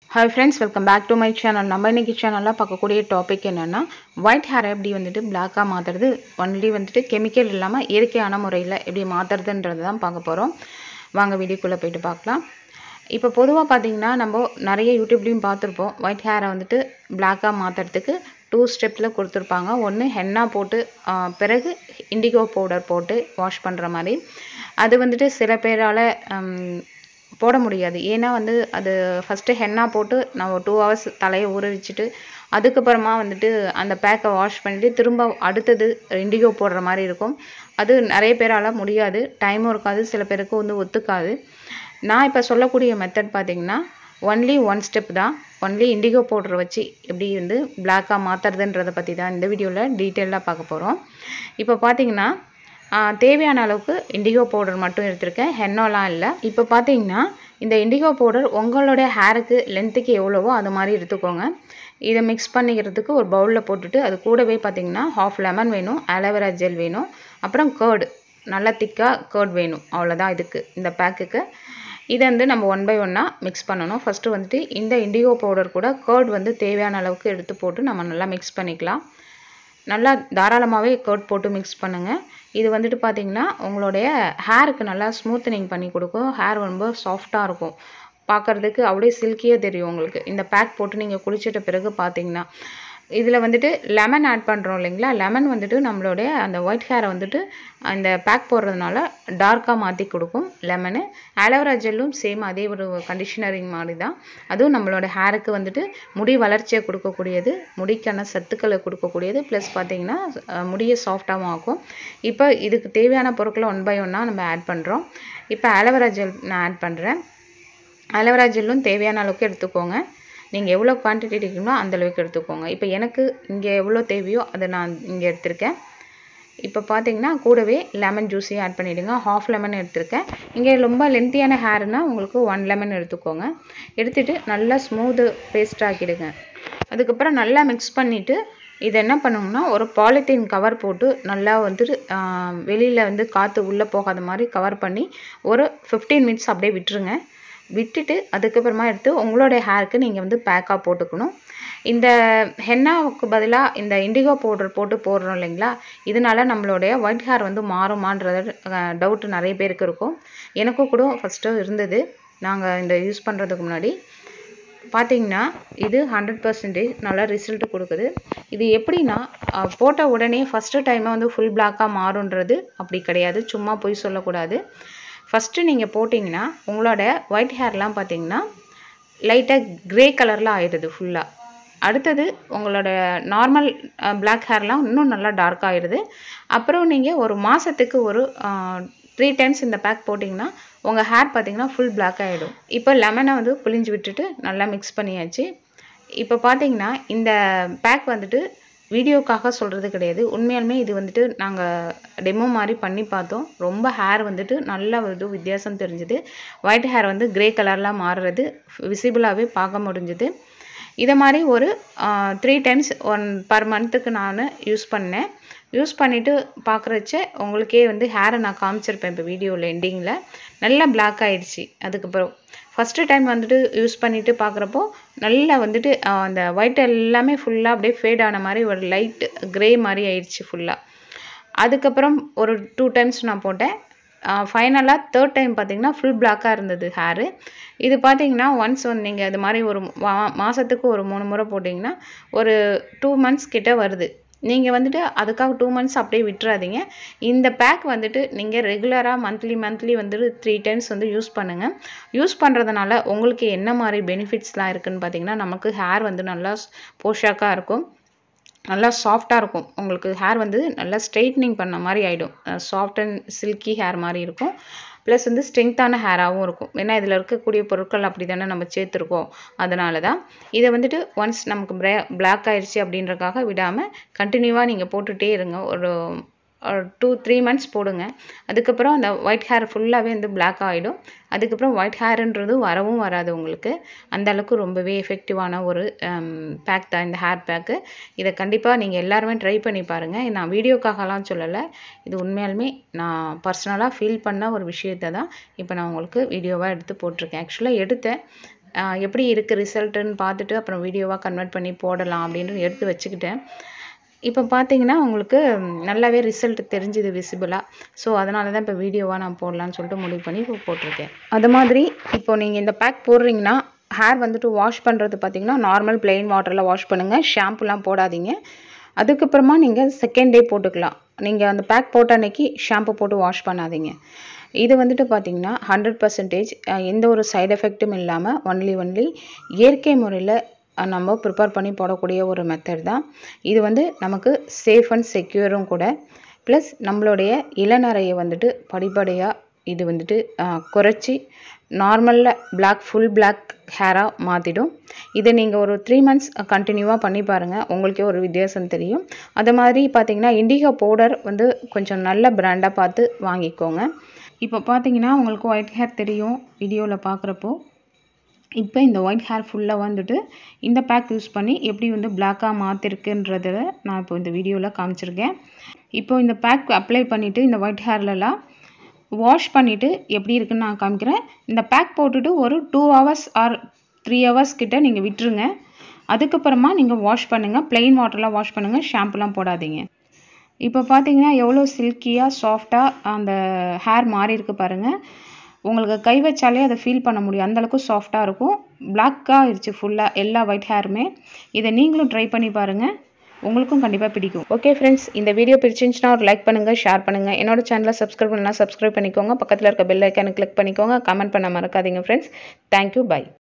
hi friends welcome back to my channel நம்ம இன்னைக்கு சேனலில் பார்க்கக்கூடிய டாபிக் என்னென்னா ஒயிட் ஹேர் எப்படி வந்துட்டு பிளாக்காக மாற்றுறது ஒன்லி வந்துட்டு கெமிக்கல் இல்லாமல் இயற்கையான முறையில் எப்படி மாற்றுறதுன்றது தான் பார்க்க போகிறோம் வாங்க வீடியோக்குள்ளே போயிட்டு பார்க்கலாம் இப்போ பொதுவாக பார்த்தீங்கன்னா நம்ம நிறைய யூடியூப்லேயும் பார்த்துருப்போம் ஒயிட் ஹேரை வந்துட்டு பிளாக்காக மாற்றுறதுக்கு டூ ஸ்டெப்பில் கொடுத்துருப்பாங்க ஒன்று ஹென்னா போட்டு ஆ, பிறகு இண்டிகோ பவுடர் போட்டு வாஷ் பண்ணுற மாதிரி அது வந்துட்டு சில பேரால் போட முடியாது ஏன்னா வந்து அது ஃபஸ்ட்டு ஹென்னா போட்டு நம்ம டூ ஹவர்ஸ் தலையை ஊற வச்சுட்டு அதுக்கப்புறமா வந்துட்டு அந்த பேக்கை வாஷ் பண்ணிவிட்டு திரும்ப அடுத்தது இண்டிகோ போடுற மாதிரி இருக்கும் அது நிறைய பேரால் முடியாது டைமும் இருக்காது சில பேருக்கு வந்து ஒத்துக்காது நான் இப்போ சொல்லக்கூடிய மெத்தட் பார்த்தீங்கன்னா ஒன்லி ஒன் ஸ்டெப் தான் ஒன்லி இண்டிகோ பவுடர் வச்சு எப்படி வந்து பிளாக்காக மாற்றுறதுன்றதை பற்றி தான் இந்த வீடியோவில் டீட்டெயிலாக பார்க்க போகிறோம் இப்போ பார்த்தீங்கன்னா ஆ, தேவையான அளவுக்கு இண்டிகோ பவுடர் மட்டும் எடுத்திருக்கேன் ஹென்னோலாம் இல்லை இப்போ பார்த்தீங்கன்னா இந்த இண்டிகோ பவுடர் உங்களுடைய ஹேருக்கு லென்த்துக்கு எவ்வளவோ அது மாதிரி எடுத்துக்கோங்க இதை மிக்ஸ் பண்ணிக்கிறதுக்கு ஒரு பவுலில் போட்டுட்டு அது கூடவே பார்த்தீங்கன்னா ஹாஃப் லெமன் வேணும் அலோவேரா ஜெல் வேணும் அப்புறம் கேர்டு நல்லா திக்காக கேர்ட் வேணும் அவ்வளோதான் இதுக்கு இந்த பேக்குக்கு இதை வந்து நம்ம ஒன் பை ஒன்னாக மிக்ஸ் பண்ணணும் ஃபஸ்ட்டு வந்துட்டு இந்த இண்டிகோ பவுடர் கூட கேர்ட் வந்து தேவையான அளவுக்கு எடுத்து போட்டு நம்ம நல்லா மிக்ஸ் பண்ணிக்கலாம் நல்லா தாராளமாகவே கர்ட் போட்டு மிக்ஸ் பண்ணுங்கள் இது வந்துட்டு பார்த்தீங்கன்னா உங்களுடைய ஹேருக்கு நல்லா ஸ்மூத்தனிங் பண்ணி கொடுக்கும் ஹேர் ரொம்ப சாஃப்டாக இருக்கும் பார்க்கறதுக்கு அப்படியே சில்கியாக தெரியும் உங்களுக்கு இந்த பேக் போட்டு நீங்கள் குளிச்சிட்ட பிறகு பார்த்தீங்கன்னா இதில் வந்துட்டு லெமன் ஆட் பண்ணுறோம் இல்லைங்களா லெமன் வந்துட்டு நம்மளுடைய அந்த ஒயிட் ஹேரை வந்துட்டு அந்த பேக் போடுறதுனால டார்க்காக மாற்றி கொடுக்கும் லெமனு அலோவேரா ஜெல்லும் சேம் அதே ஒரு கண்டிஷனரிங் மாதிரி தான் அதுவும் நம்மளோட ஹேருக்கு வந்துட்டு முடி வளர்ச்சியை கொடுக்கக்கூடியது முடிக்கான சத்துக்களை கொடுக்கக்கூடியது ப்ளஸ் பார்த்தீங்கன்னா அஹ், முடியை சாஃப்டாகவும் ஆக்கும் இப்போ இதுக்கு தேவையான பொருட்களை ஒன் பை ஒன்னாக நம்ம ஆட் பண்ணுறோம் இப்போ அலோவேரா ஜெல் நான் ஆட் பண்ணுறேன் அலோவேரா ஜெல்லும் தேவையான அளவுக்கு எடுத்துக்கோங்க நீங்கள் எவ்வளோ குவான்டிட்டி எடுக்கணுமோ அந்த அளவுக்கு எடுத்துக்கோங்க இப்போ எனக்கு இங்கே எவ்வளோ தேவையோ அதை நான் இங்கே எடுத்திருக்கேன் இப்போ பார்த்தீங்கன்னா கூடவே லெமன் ஜூஸையும் ஆட் பண்ணிவிடுங்க ஹாஃப் லெமன் எடுத்திருக்கேன் இங்கே ரொம்ப லென்த்தியான ஹேர்னால் உங்களுக்கு ஒன் லெமன் எடுத்துக்கோங்க எடுத்துட்டு நல்லா ஸ்மூத்து பேஸ்ட் ஆக்கிடுங்க அதுக்கப்புறம் நல்லா மிக்ஸ் பண்ணிவிட்டு இதை என்ன பண்ணுங்கன்னா ஒரு பாலித்தீன் கவர் போட்டு நல்லா வந்துட்டு வெளியில் வந்து காற்று உள்ளே போகாத மாதிரி கவர் பண்ணி ஒரு ஃபிஃப்டீன் மினிட்ஸ் அப்படியே விட்டுருங்க விட்டுட்டு அதுக்கப்புறமா எடுத்து உங்களுடைய ஹேருக்கு நீங்கள் வந்து பேக்காக போட்டுக்கணும் இந்த ஹென்னாவுக்கு பதிலாக இந்த இண்டிகோ பவுடர் போட்டு போடுறோம் இல்லைங்களா இதனால நம்மளுடைய ஒயிட் ஹேர் வந்து மாறுமான்றது டவுட் நிறைய பேருக்கு இருக்கும் எனக்கும் கூட ஃபஸ்ட்டு இருந்தது நாங்கள் இந்த யூஸ் பண்ணுறதுக்கு முன்னாடி பார்த்தீங்கன்னா இது ஹண்ட்ரட் பர்சன்டேஜ் நல்லா ரிசல்ட் கொடுக்குது இது எப்படின்னா அஹ், போட்ட உடனே ஃபஸ்ட்டு டைமாக வந்து ஃபுல் பிளாக்காக மாறுன்றது அப்படி கிடையாது சும்மா போய் சொல்லக்கூடாது ஃபஸ்ட்டு நீங்கள் போட்டிங்கன்னா உங்களோட ஒயிட் ஹேர்லாம் பார்த்தீங்கன்னா லைட்டாக க்ரே கலரில் ஆயிடுது ஃபுல்லாக அடுத்தது உங்களோட நார்மல் Black ஹேர்லாம் இன்னும் நல்லா டார்க் ஆயிடுது அப்புறம் நீங்கள் ஒரு மாதத்துக்கு ஒரு த்ரீ டைம்ஸ் இந்த பேக் போட்டிங்கன்னா உங்கள் ஹேர் பார்த்தீங்கன்னா ஃபுல் Black ஆகிடும் இப்போ லெமனை வந்து புளிஞ்சு விட்டுட்டு நல்லா மிக்ஸ் பண்ணியாச்சு இப்போ பார்த்தீங்கன்னா இந்த பேக் வந்துட்டு வீடியோக்காக சொல்கிறது கிடையாது உண்மையாலுமே இது வந்துட்டு நாங்கள் டெமோ மாதிரி பண்ணி பார்த்தோம் ரொம்ப ஹேர் வந்துட்டு நல்ல இது வித்தியாசம் தெரிஞ்சுது ஒயிட் ஹேர் வந்து கிரே கலரில் மாறுறது விசிபிளாகவே பார்க்க முடிஞ்சுது இதை மாதிரி ஒரு த்ரீ டைம்ஸ் ஒன் பர் மந்த்துக்கு நான் யூஸ் பண்ணேன் யூஸ் பண்ணிவிட்டு பார்க்குறச்ச உங்களுக்கே வந்து ஹேரை நான் காமிச்சிருப்பேன் இப்போ வீடியோவில் எண்டிங்கில் நல்லா பிளாக் ஆயிடுச்சு அதுக்கப்புறம் ஃபஸ்ட்டு டைம் வந்துட்டு யூஸ் பண்ணிவிட்டு பார்க்குறப்போ நல்லா வந்துட்டு ஆஹ், அந்த ஒயிட் எல்லாமே ஃபுல்லாக அப்படியே ஃபேட் ஆன மாதிரி ஒரு லைட் க்ரே மாதிரி ஆயிடுச்சு ஃபுல்லாக அதுக்கப்புறம் ஒரு டூ டைம்ஸ் நான் போட்டேன் ஃபைனலாக தேர்ட் டைம் பார்த்தீங்கன்னா ஃபுல் பிளாக்காக இருந்தது ஹேரு இது பார்த்தீங்கன்னா ஒன்ஸ் வந்து நீங்கள் அது மாதிரி ஒரு மா- மாசத்துக்கு ஒரு மூணு முறை போட்டிங்கன்னா ஒரு டூ மந்த்ஸ் கிட்ட வருது நீங்கள் வந்துட்டு அதுக்காக டூ மந்த்ஸ் அப்படியே விட்டுறாதீங்க இந்த பேக் வந்துட்டு நீங்கள் ரெகுலராக மந்த்லி மந்த்லி வந்துட்டு த்ரீ டைம்ஸ் வந்து யூஸ் பண்ணுங்கள் யூஸ் பண்ணுறதுனால உங்களுக்கு என்ன மாதிரி பெனிஃபிட்ஸ்லாம் இருக்குன்னு பார்த்தீங்கன்னா நமக்கு ஹேர் வந்து நல்லா போஷாக்காக இருக்கும் நல்லா சாஃப்டாக இருக்கும் உங்களுக்கு ஹேர் வந்து நல்லா ஸ்ட்ரைட்னிங் பண்ண மாதிரி ஆகிடும் சாஃப்ட் அண்ட் சில்கி ஹேர் மாதிரி இருக்கும் ப்ளஸ் வந்து ஸ்ட்ரென்த்தான ஹேராகவும் இருக்கும் ஏன்னா இதில் இருக்கக்கூடிய பொருட்கள் அப்படி தானே நம்ம சேர்த்துருக்கோம் அதனால தான் இதை வந்துட்டு ஒன்ஸ் நமக்கு ப்ரே பிளாக் ஆயிடுச்சு அப்படின்றக்காக விடாமல் கண்டினியூவாக நீங்கள் போட்டுகிட்டே இருங்க ஒரு டூ த்ரீ மந்த்ஸ் போடுங்க அதுக்கப்புறம் அந்த ஒயிட் ஹேர் ஃபுல்லாகவே வந்து பிளாக் ஆகிடும் அதுக்கப்புறம் ஒயிட் ஹேருன்றது வரவும் வராது உங்களுக்கு அந்த அளவுக்கு ரொம்பவே எஃபெக்டிவான ஒரு பேக் தான் இந்த ஹேர் பேக்கு இதை கண்டிப்பாக நீங்கள் எல்லாருமே ட்ரை பண்ணி பாருங்கள் நான் வீடியோக்காகலாம் சொல்லலை இது உண்மையாலுமே நான் பர்சனலாக ஃபீல் பண்ண ஒரு விஷயத்தை தான் இப்போ நான் உங்களுக்கு வீடியோவாக எடுத்து போட்டிருக்கேன் ஆக்சுவலாக எடுத்தேன் ஆஹ் எப்படி இருக்குது ரிசல்ட்டுன்னு பார்த்துட்டு அப்புறம் வீடியோவாக கன்வெர்ட் பண்ணி போடலாம் அப்படின்னு எடுத்து வச்சுக்கிட்டேன் இப்போ பார்த்தீங்கன்னா உங்களுக்கு நல்லாவே ரிசல்ட் தெரிஞ்சுது விசிபிளாக ஸோ அதனால தான் இப்போ வீடியோவாக நான் போடலான்னு சொல்லிட்டு முடிவு பண்ணி இப்போ போட்டிருக்கேன் அது மாதிரி இப்போ நீங்கள் இந்த பேக் போடுறீங்கன்னா ஹேர் வந்துட்டு வாஷ் பண்ணுறது பார்த்தீங்கன்னா நார்மல் plain வாட்டரில் வாஷ் பண்ணுங்கள் ஷாம்புலாம் போடாதீங்க அதுக்கப்புறமா நீங்கள் செகண்ட் டே போட்டுக்கலாம் நீங்கள் அந்த பேக் போட்ட அன்னைக்கு ஷாம்பு போட்டு வாஷ் பண்ணாதீங்க இது வந்துட்டு பார்த்தீங்கன்னா ஹண்ட்ரட் பர்சன்டேஜ் எந்த ஒரு சைடு எஃபெக்ட்டும் இல்லாமல் ஒன்லி ஒன்லி இயற்கை முறையில் அஹ் நம்ம ப்ரிப்பேர் பண்ணி போடக்கூடிய ஒரு மெத்தட் தான் இது வந்து நமக்கு சேஃப் அண்ட் செக்யூரும் கூட ப்ளஸ் நம்மளுடைய இளநரையை வந்துட்டு படிப்படியாக இது வந்துட்டு அஹ், குறைச்சி நார்மலில் பிளாக் ஃபுல் பிளாக் ஹேராக மாற்றிடும் இதை நீங்கள் ஒரு த்ரீ மந்த்ஸ் கண்டினியூவாக பண்ணி பாருங்கள் உங்களுக்கே ஒரு வித்தியாசம் தெரியும் அது மாதிரி பார்த்தீங்கன்னா இண்டிகா பவுடர் வந்து கொஞ்சம் நல்ல பிராண்டாக பார்த்து வாங்கிக்கோங்க இப்போ பார்த்தீங்கன்னா உங்களுக்கு ஒயிட் ஹேர் தெரியும் வீடியோவில் பார்க்குறப்போ இப்போ இந்த ஒயிட் ஹேர் ஃபுல்லாக வந்துட்டு இந்த பேக் யூஸ் பண்ணி எப்படி வந்து பிளாக்காக மாற்றிருக்குன்றத நான் இப்போ இந்த வீடியோவில் காமிச்சிருக்கேன் இப்போ இந்த பேக் அப்ளை பண்ணிவிட்டு இந்த ஒயிட் ஹேர்லலாம் வாஷ் பண்ணிவிட்டு எப்படி இருக்குன்னு நான் காமிக்கிறேன் இந்த பேக் போட்டுட்டு ஒரு two hours or three hours கிட்ட நீங்கள் விட்டுருங்க அதுக்கப்புறமா நீங்கள் வாஷ் பண்ணுங்கள் plain வாட்டரில் வாஷ் பண்ணுங்கள் ஷாம்புலாம் போடாதீங்க இப்போ பார்த்தீங்கன்னா எவ்வளோ சில்கியாக சாஃப்டாக அந்த ஹேர் மாறி இருக்கு பாருங்கள் உங்களுக்கு கை வச்சாலே அதை ஃபீல் பண்ண முடியும் அந்தளவுக்கு சாஃப்டாக இருக்கும் பிளாக்காக ஆயிடுச்சு ஃபுல்லாக எல்லா ஒயிட் ஹேருமே இதை நீங்களும் ட்ரை பண்ணி பாருங்கள் உங்களுக்கும் கண்டிப்பாக பிடிக்கும் ஓகே ஃப்ரெண்ட்ஸ் இந்த வீடியோ பிடிச்சிருந்துச்சுன்னா ஒரு லைக் பண்ணுங்கள் ஷேர் பண்ணுங்கள் என்னோட சேனலை சப்ஸ்கிரைப் பண்ணலாம் சப்ஸ்கிரைப் பண்ணிக்கோங்க பக்கத்தில் இருக்க பெல் ஐக்கானை கிளிக் பண்ணிக்கோங்க கமெண்ட் பண்ண மறக்காதீங்க ஃப்ரெண்ட்ஸ் தேங்க்யூ பை